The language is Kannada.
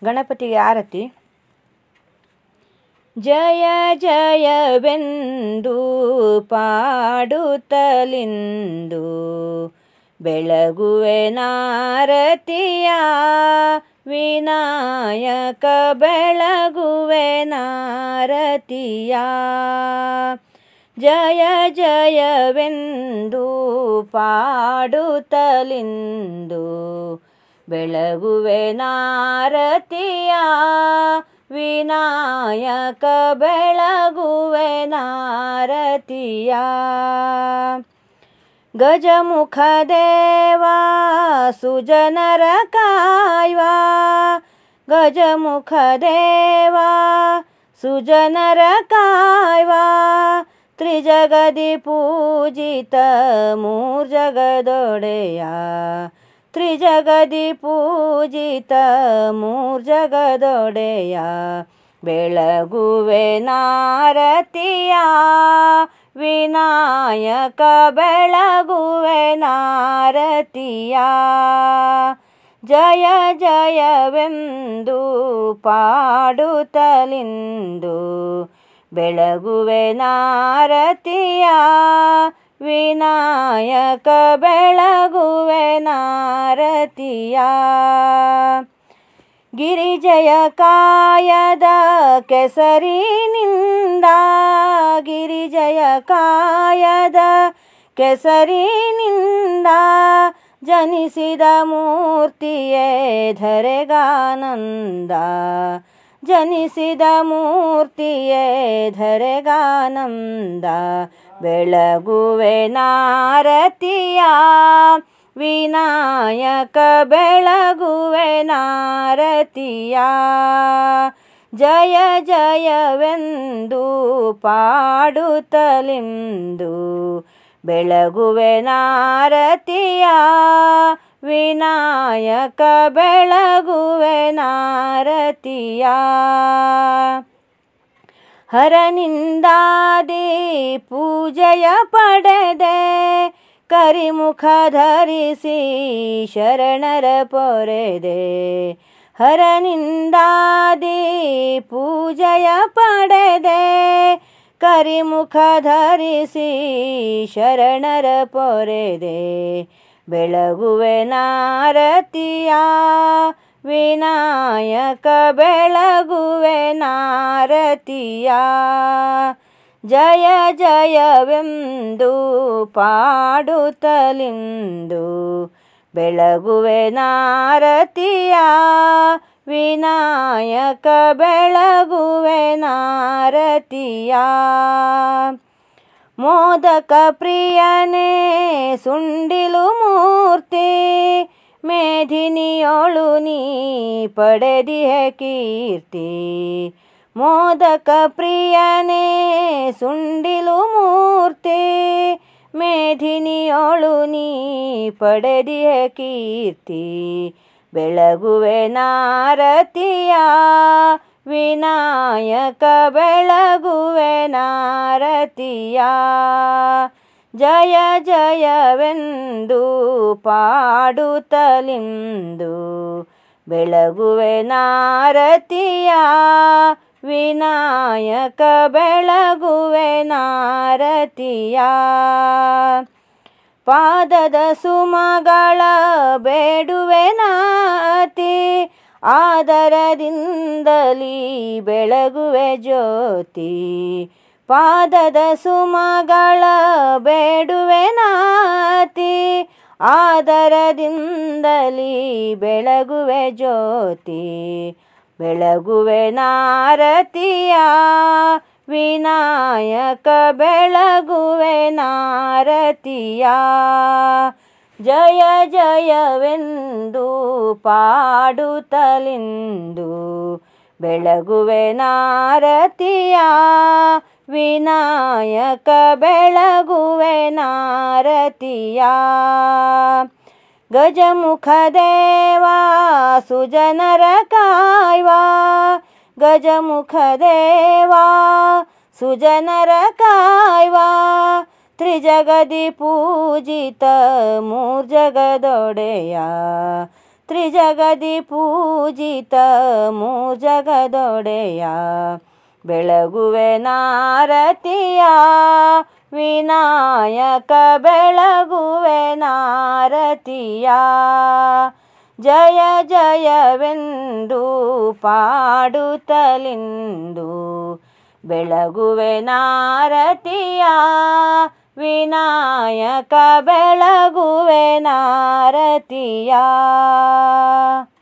ಗಣಪತಿಗೆ ಆರತಿ ಜಯ ಜಯವೆಂದು ಪಾಡುತ್ತಲಿಂದು ಬೆಳಗುವೆ ನಾರತಿಯ ವಿನಾಯಕ ಬೆಳಗುವೆ ನಾರತಿಯ ಜಯ ಜಯವೆಂದು ಪಾಡುತ್ತಲಿಂದು ಬೆಳಗುವೆ ನಾರತಿಯ ವಿನಾಯಕ ಬೆಳಗುವೆ ನಾರತಿಯ ಗಜಮುಖ ದೇವ ಸುಜನರ ಕಾಯ್ವ ಗಜಮುಖ ದೇವ ಸುಜನರ ಕಾಯ್ವ ತ್ರಿಜಗದಿ ಪೂಜಿತ ಮೂರ್ಜಗದೊಡೆಯ ತ್ರಿಜಗದಿ ಪೂಜಿತ ಮೂರ್ಜಗದೊಡೆಯ ಬೆಳಗುವೆ ನಾರತಿಯ ವಿನಾಯಕ ಬೆಳಗುವೆ ನಾರತಿಯ ಜಯ ಜಯವೆಂದು ಪಾಡುತ್ತಲಿಂದು ಬೆಳಗುವೆ ನಾರತಿಯ ವಿನಾಯಕ ಬೆಳಗುವೆ ನಾರತಿಯ ಗಿರಿಜಯ ಕಾಯದ ಕೆಸರಿನಿಂದ ಗಿರಿಜಯ ಕಾಯದ ಕೆಸರಿನಿಂದ ಜನಿಸಿದ ಮೂರ್ತಿಯೇ ಧರೆಗಾನಂದ ಜನಿಸಿದ ಮೂರ್ತಿಯೇ ಧರೆಗಾನಂದ ಬೆಳಗುವೆ ನಾರತಿಯ ವಿನಾಯಕ ಬೆಳಗುವೆ ನಾರತಿಯ ಜಯ ಜಯವೆಂದು ಪಾಡುತ್ತಲಿಂದು ಬೆಳಗುವೆ ನಾರತಿಯ ವಿನಾಯಕ ಬೆಳಗುವೆ ನಾರತಿಯ ಹರನಿಂದಾದಿ ಪೂಜೆಯ ಪಡೆದೆ ಕರಿಮುಖ ಧರಿಸಿ ಶರಣರ ಪೊರೆದೆ ಹರನಿಂದಾದಿ ಪೂಜೆಯ ಪಡೆದೆ ಕರಿಮುಖ ಧರಿಸಿ ಶರಣರ ಪೊರೆದೆ ಬೆಳಗುವೆ ನಾರತಿಯ ವಿನಾಯಕ ಬೆಳಗುವೆ ನಾರತಿಯ ಜಯ ಜಯವೆಂದು ಪಾಡುತ್ತಲಿಂದು ಬೆಳಗುವೆ ನಾರತಿಯ ವಿನಾಯಕ ಬೆಳಗುವೆ ನಾರತಿಯ ಮೋದಕ ಪ್ರಿಯನೇ ಸುಂಡಿಲು ಮೂರ್ತಿ ಮೇಧಿನಿಯೋಳು ನೀ ಪಡೆದಿಹ ಕೀರ್ತಿ ಮೋದಕ ಪ್ರಿಯನೇ ಸುಂಡಿಲು ಮೂರ್ತಿ ಮೇಧಿನಿಯೋಳು ನೀ ಪಡೆದಿಹ ಕೀರ್ತಿ ಬೆಳಗುವೆ ನಾರತಿಯ ವಿನಾಯಕ ಬೆಳಗುವೆ ನಾರತಿಯ ಜಯ ಜಯವೆಂದು ಪಾಡುತ್ತಲಿಂದು ಬೆಳಗುವೆ ನಾರತಿಯ ವಿನಾಯಕ ಬೆಳಗುವೆ ನಾರತಿಯ ಪಾದದ ಸುಮಗಳ ಬೇಡುವೆ ನಾತಿ ಆದರದಿಂದಲೀ ಬೆಳಗುವೆ ಜ್ಯೋತಿ ಪಾದದ ಸುಮಗಳ ಬೇಡುವೆ ನಾತಿ ಆದರದಿಂದಲೀ ಬೆಳಗುವೆ ಜ್ಯೋತಿ ಬೆಳಗುವೆ ನಾರತಿಯ ವಿನಾಯಕ ಬೆಳಗುವೆ ನಾರತಿಯ ಜಯ ಜಯವೆಂದು ಪಾಡುತ್ತಲಿಂದು ಬೆಳಗುವೆ ನಾರತಿಯ ವಿನಾಯಕ ಬೆಳಗುವೆ ನಾರತಿಯ ಗಜಮುಖ ದೇವ ಸುಜನರ ಕಾಯ್ವ ಗಜಮುಖ ದೇವ ಸುಜನರ ಕಾಯ್ವ ತ್ರಿಜಗದಿ ಪೂಜಿತ ಮೂರ್ಜಗದೊಡೆಯ ತ್ರಿಜಗದಿ ಪೂಜಿತ ಮೂಜಗದೊಡೆಯ ಬೆಳಗುವೆ ನಾರತಿಯ ವಿನಾಯಕ ಬೆಳಗುವೆ ನಾರತಿಯ ಜಯ ಜಯವೆಂದು ಪಾಡುತ್ತಲಿಂದು ಬೆಳಗುವೆ ನಾರತಿಯ ವಿನಾಯಕ ಬೆಳಗುವೆ ನಾರತಿಯ